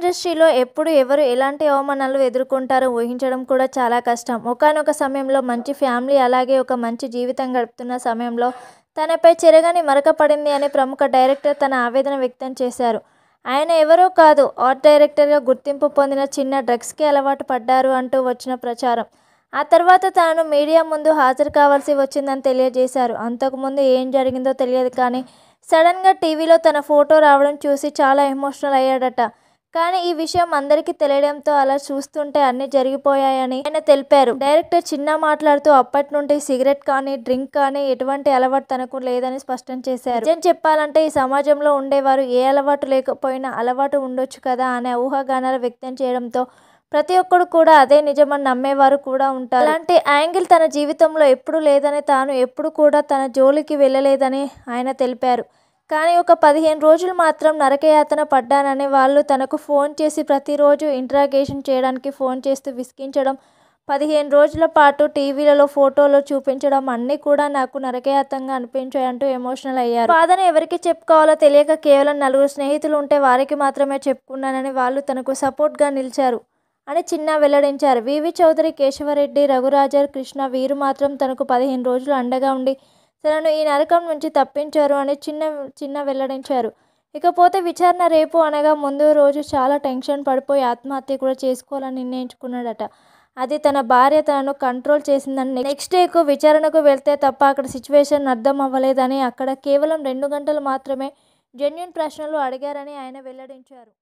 ఇండస్ట్రీలో ఎప్పుడు ఎవరు ఎలాంటి అవమానాలు ఎదుర్కొంటారో ఊహించడం కూడా చాలా కష్టం ఒకానొక సమయంలో మంచి ఫ్యామిలీ అలాగే ఒక మంచి జీవితం గడుపుతున్న సమయంలో తనపై చెరగని మరక పడింది అని ప్రముఖ డైరెక్టర్ తన ఆవేదన వ్యక్తం చేశారు ఆయన ఎవరో కాదు ఆర్ట్ డైరెక్టర్గా గుర్తింపు పొందిన చిన్న డ్రగ్స్కి అలవాటు పడ్డారు అంటూ వచ్చిన ప్రచారం ఆ తర్వాత తాను మీడియా ముందు హాజరు కావాల్సి వచ్చిందని తెలియజేశారు అంతకుముందు ఏం జరిగిందో తెలియదు కానీ సడన్గా టీవీలో తన ఫోటో రావడం చూసి చాలా ఎమోషనల్ అయ్యాడట కానీ ఈ విషయం అందరికీ తెలియడంతో అలా చూస్తుంటే అన్నీ జరిగిపోయాయని ఆయన తెలిపారు డైరెక్టర్ చిన్న మాట్లాడుతూ అప్పటి నుండి సిగరెట్ కానీ డ్రింక్ కానీ ఎటువంటి అలవాటు తనకు లేదని స్పష్టం చేశారు నిజం చెప్పాలంటే ఈ సమాజంలో ఉండేవారు ఏ అలవాటు లేకపోయినా అలవాటు ఉండొచ్చు కదా అనే ఊహాగానాలు వ్యక్తం చేయడంతో ప్రతి ఒక్కరు కూడా అదే నిజమని నమ్మేవారు కూడా ఉంటారు అలాంటి యాంగిల్ తన జీవితంలో ఎప్పుడు లేదని తాను ఎప్పుడు కూడా తన జోలికి వెళ్ళలేదని ఆయన తెలిపారు కానీ ఒక పదిహేను రోజులు మాత్రం నరకయాతన పడ్డానని వాళ్ళు తనకు ఫోన్ చేసి ప్రతిరోజు ఇంట్రాగేషన్ చేయడానికి ఫోన్ చేస్తూ విసిగించడం పదిహేను రోజుల పాటు టీవీలలో ఫోటోలు చూపించడం అన్నీ కూడా నాకు నరకయాతంగా అనిపించాయంటూ ఎమోషనల్ అయ్యారు బాధను ఎవరికి చెప్పుకోవాలో తెలియక కేవలం నలుగురు స్నేహితులు ఉంటే వారికి మాత్రమే చెప్పుకున్నానని వాళ్ళు తనకు సపోర్ట్గా నిలిచారు అని చిన్న వెల్లడించారు వివి చౌదరి కేశవరెడ్డి రఘురాజర్ కృష్ణ వీరు మాత్రం తనకు పదిహేను రోజులు అండగా ఉండి తనను ఈ నరకం నుంచి తప్పించారు అని చిన్న చిన్న వెల్లడించారు ఇకపోతే విచారణ రేపు అనగా ముందు రోజు చాలా టెన్షన్ పడిపోయి ఆత్మహత్య కూడా చేసుకోవాలని నిర్ణయించుకున్నాడట అది తన భార్య తనను కంట్రోల్ చేసిందని నెక్స్ట్ డేకు విచారణకు వెళ్తే తప్ప అక్కడ సిచ్యువేషన్ అర్థం అవ్వలేదని అక్కడ కేవలం రెండు గంటలు మాత్రమే జెన్యున్ ప్రశ్నలు అడిగారని ఆయన వెల్లడించారు